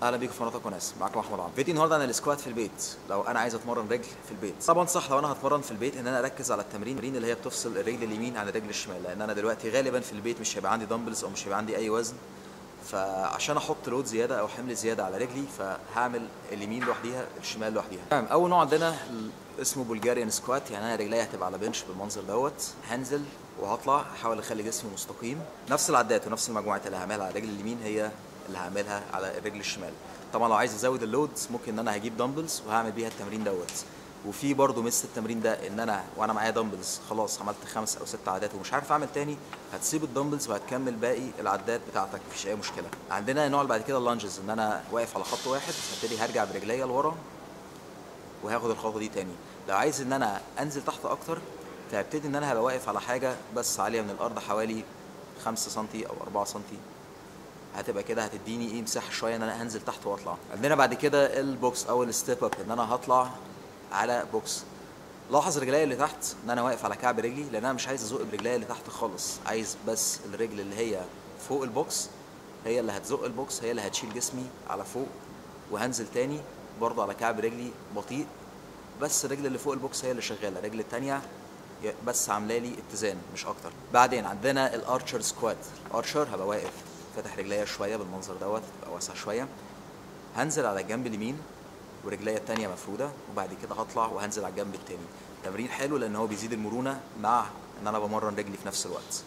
اهلا بيكم في قناه وناس معاكم احمد عمرو فيديو النهارده عن السكوات في البيت لو انا عايز اتمرن رجل في البيت طبعا صح لو انا هتمرن في البيت ان انا اركز على التمرين التمرين اللي هي بتفصل الرجل اليمين عن الرجل الشمال لان انا دلوقتي غالبا في البيت مش هيبقى عندي دمبلز او مش هيبقى عندي اي وزن فعشان احط لود زياده او حمل زياده على رجلي فهعمل اليمين لوحديها الشمال لوحديها تمام اول نوع عندنا اسمه بلجاريان سكوات يعني انا رجلي هتبقى على بنش بالمنظر دوت هنزل وهطلع احاول اخلي جسمي مستقيم نفس العدات ونفس المجموعات اللي هعملها على الرجل اليمين هي اللي هعملها على الرجل الشمال طبعا لو عايز ازود اللود ممكن ان انا هجيب دمبلز وهعمل بيها التمرين دوت وفي برضه ميزه التمرين ده ان انا وانا معايا دمبلز خلاص عملت خمس او ست عدات ومش عارف اعمل تاني هتسيب الدمبلز وهتكمل باقي العدات بتاعتك مفيش اي مشكله عندنا النوع اللي بعد كده اللانجز ان انا واقف على خط واحد هبتدي هرجع برجليا لورا وهاخد الخطوه دي تاني لو عايز ان انا انزل تحت اكتر فهبتدي ان انا هبقى واقف على حاجه بس عاليه من الارض حوالي 5 سم او 4 سم هتبقى كده هتديني ايه مساحه شويه ان انا هنزل تحت واطلع عندنا بعد كده البوكس او الستيب اب ان انا هطلع على بوكس لاحظ رجلي اللي تحت ان انا واقف على كعب رجلي لان انا مش عايز ازق برجلي اللي تحت خالص عايز بس الرجل اللي هي فوق البوكس هي اللي هتزق البوكس هي اللي هتشيل جسمي على فوق وهنزل تاني برضه على كعب رجلي بطيء بس الرجل اللي فوق البوكس هي اللي شغاله الرجل التانيه بس عامله لي اتزان مش اكتر بعدين عندنا الارشر سكوات الارشر هبقى واقف فاتح رجليا شويه بالمنظر دوت تبقى واسع شويه هنزل على الجنب اليمين ورجليا التانية مفرودة وبعد كده هطلع وهنزل على الجنب التاني تمرين حلو لان هو بيزيد المرونة مع ان انا بمرن رجلي في نفس الوقت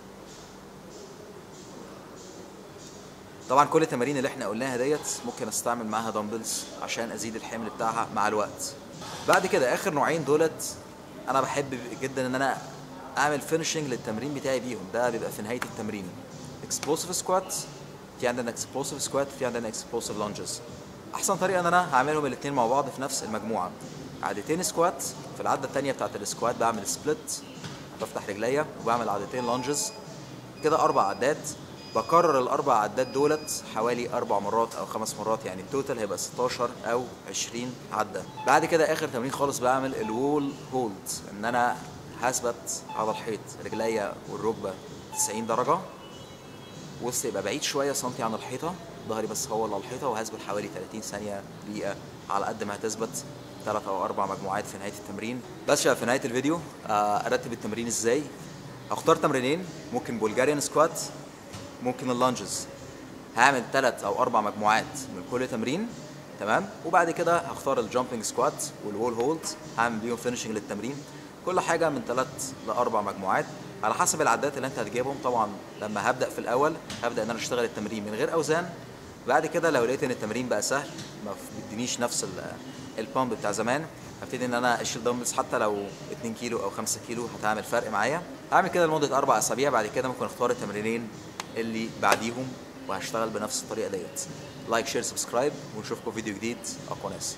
طبعا كل التمارين اللي احنا قلناها ديت ممكن استعمل معاها دمبلز عشان ازيد الحمل بتاعها مع الوقت بعد كده اخر نوعين دولت انا بحب جدا ان انا اعمل فينشنج للتمرين بتاعي بيهم ده بيبقى في نهايه التمرين اكسبلوسيف سكوات في عندنا اكسبلوسيف سكوات في عندنا اكسبلوسيف لانجز احسن طريقه ان انا هعملهم الاثنين مع بعض في نفس المجموعه عدتين سكوات في العده الثانيه بتاعت السكوات بعمل سبليت بفتح رجليا وبعمل عدتين لانجز كده اربع عدات بكرر الاربع عدات دولت حوالي اربع مرات او خمس مرات يعني التوتال هيبقى 16 او 20 عده بعد كده اخر تمرين خالص بعمل الوول هولد ان انا هثبت على الحيط رجليا والركبه 90 درجه وسط يبقى بعيد شويه سنتي عن الحيطه ظهري بس هو اللي على الحيطه وهثبت حوالي 30 ثانيه دقيقه على قد ما هتثبت ثلاث او اربع مجموعات في نهايه التمرين بس شباب في نهايه الفيديو ارتب التمرين ازاي هختار تمرينين ممكن بولجاريان سكوات ممكن اللانجز هعمل ثلاث او اربع مجموعات من كل تمرين تمام وبعد كده هختار الجامبنج سكوات والوول هولد هعمل بيهم فينشنج للتمرين كل حاجه من ثلاث لاربع مجموعات على حسب العدات اللي انت هتجيبهم طبعا لما هبدا في الاول هبدا ان انا اشتغل التمرين من غير اوزان بعد كده لو لقيت ان التمرين بقى سهل ما بيدينيش نفس البامب بتاع زمان هبتدي ان انا اشيل دمبلز حتى لو 2 كيلو او 5 كيلو هتعمل فرق معايا هعمل كده لمده اربع اسابيع بعد كده ممكن اختار التمرينين اللي بعديهم وهشتغل بنفس الطريقه ديت لايك شير سبسكرايب ونشوفكم فيديو جديد اقوى ناس